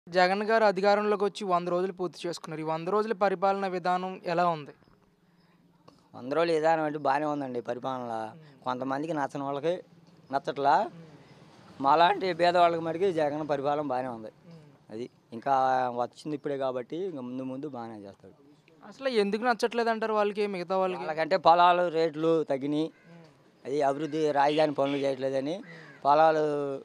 జగన్ గారు అధికారంలోకి వచ్చి వంద రోజులు పూర్తి చేసుకున్నారు ఈ వంద రోజుల పరిపాలన విధానం ఎలా ఉంది వంద రోజులు విధానం అంటే బాగానే ఉందండి పరిపాలన కొంతమందికి నచ్చని వాళ్ళకి నచ్చట్లా మాలాంటి పేదవాళ్ళకి మటుకి జగన్ పరిపాలన బాగానే ఉంది అది ఇంకా వచ్చింది ఇప్పుడే కాబట్టి ఇంకా ముందు ముందు బాగానే చేస్తాడు అసలు ఎందుకు నచ్చట్లేదు అంటారు వాళ్ళకి మిగతా వాళ్ళకి వాళ్ళకంటే పొలాలు రేట్లు తగ్గినాయి అది అభివృద్ధి రాజధాని పనులు చేయట్లేదని పొలాలు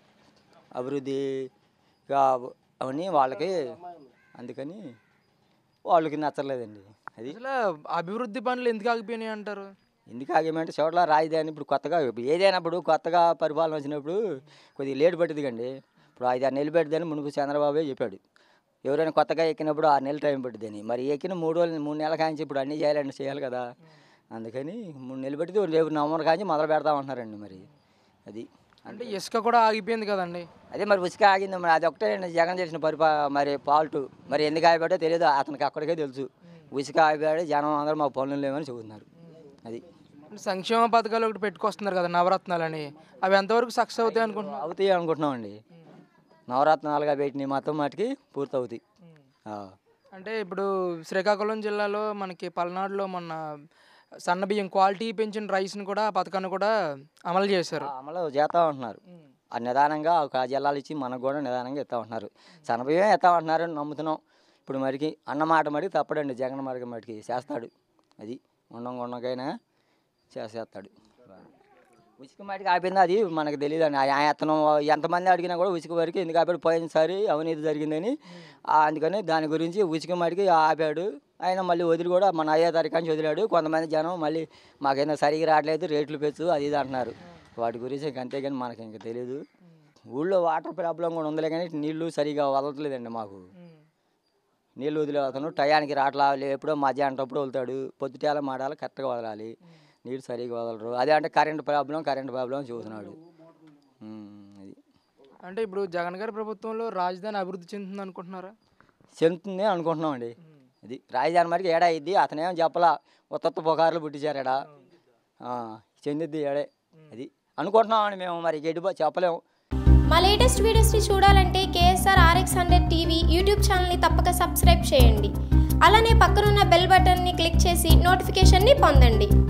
అభివృద్ధిగా అవన్నీ వాళ్ళకి అందుకని వాళ్ళకి నచ్చలేదండి అది అసలు అభివృద్ధి పనులు ఎందుకు ఆగిపోయినాయి అంటారు ఎందుకు ఆగేమంటే చోట్ల రాజధాని ఇప్పుడు కొత్తగా ఇప్పుడు ఏదైనా ఇప్పుడు కొత్తగా పరిపాలన వచ్చినప్పుడు కొద్దిగా లేట్ పట్టింది కండి ఇప్పుడు ఐదు ఆరు నెలలు పెట్టదని మునుపు చంద్రబాబే చెప్పాడు ఎవరైనా కొత్తగా ఎక్కినప్పుడు ఆరు నెలలు టైం పట్టిందని మరి ఎక్కిన మూడు రోజులు మూడు నెలల కాంచి ఇప్పుడు అన్నీ చేయాలంటే చేయాలి కదా అందుకని మూడు నెలలు పట్టింది రేపు నవంబర్ కాంచి మొదలు పెడతామంటున్నారండి మరి అది అంటే ఇసుక కూడా ఆగిపోయింది కదండి అదే మరి ఉసుక ఆగింది మరి అది ఒకటే జగన్ చేసిన పరిపా మరి ఫాల్ట్ మరి ఎందుకు ఆగిపోయాడో తెలియదు అతనికి అక్కడికే తెలుసు ఉసుక ఆగిపోయాడు జనం అందరూ మా పనులు లేవని చెబుతున్నారు అది సంక్షేమ పథకాలు ఒకటి పెట్టుకొస్తున్నారు కదా నవరత్నాలని అవి ఎంతవరకు సక్సెస్ అవుతాయి అనుకుంటున్నారు అవుతాయి అనుకుంటున్నామండి నవరత్నాలుగా పెట్టినవి మొత్తం మటుకి పూర్తి అవుతాయి ఆ. అంటే ఇప్పుడు శ్రీకాకుళం జిల్లాలో మనకి పల్నాడులో మొన్న సన్న బియ్యం క్వాలిటీ పెంచిన రైస్ని కూడా ఆ పథకాన్ని కూడా అమలు చేశారు ఆ అమలు చేస్తా ఉంటున్నారు ఆ నిదానంగా ఒక జిల్లాలు ఇచ్చి మనకు కూడా నిదానంగా ఇస్తా ఉంటున్నారు సన్నబియ్యం ఇస్తా ఉంటున్నారు నమ్ముతున్నాం ఇప్పుడు మరికి అన్నమాట మరికి తప్పడండి జగన్ మరికి మరికి చేస్తాడు అది ఉండం ఉండకైనా చేసేస్తాడు ఉసుక మటుకు ఆపింది అది మనకు తెలియదండి ఆ అతను ఎంతమంది అడిగినా కూడా ఉసుక వరకు ఎందుకు ఆపాడు పోయినసారి అవినీతి జరిగిందని ఆ అందుకని దాని గురించి ఉసుక మటుకి ఆపాడు ఆయన మళ్ళీ వదిలి కూడా మన అయ్యే తారీఖు నుంచి వదిలాడు కొంతమంది జనం మళ్ళీ మాకేందో సరిగ్గా రావట్లేదు రేట్లు పెంచు అది ఇది అంటున్నారు వాటి గురించి ఇంక అంతేగాని మనకి ఇంకా తెలియదు ఊళ్ళో వాటర్ ప్రాబ్లం కూడా ఉందిలే కానీ నీళ్లు సరిగా వదలట్లేదండి మాకు నీళ్ళు వదిలేతాను టయానికి రాట్లా లే- ఎప్పుడో మధ్యాహ్నం అప్పుడు వదులుతాడు పొద్దుటేల మాడాలి కరెక్ట్గా వదలాలి నీళ్ళు సరిగా వదలరు అదే అంటే కరెంట్ ప్రాబ్లం కరెంట్ ప్రాబ్లం చూస్తున్నాడు ఉమ్, అది అంటే ఇప్పుడు జగన్ గారి ప్రభుత్వంలో రాజధాని అభివృద్ధి చెందుతుంది అనుకుంటున్నారా చెందుతుంది అనుకుంటున్నామండి అది రాజధాని మరికి ఏడా అయింది అతనేం చెప్పలా ఉత్తత్త పుకార్లు పుట్టించారాడా చెందిద్ది ఏడే అది అనుకుంటున్నామండి మేము మరి గడ్డి చెప్పలేము మా లేటెస్ట్ వీడియోస్ని చూడాలంటే KSR RX hundred TV YouTube ఛానల్ని తప్పక సబ్స్క్రైబ్ చేయండి అలానే పక్కనున్న బెల్ బటన్ని క్లిక్ చేసి నోటిఫికేషన్ని పొందండి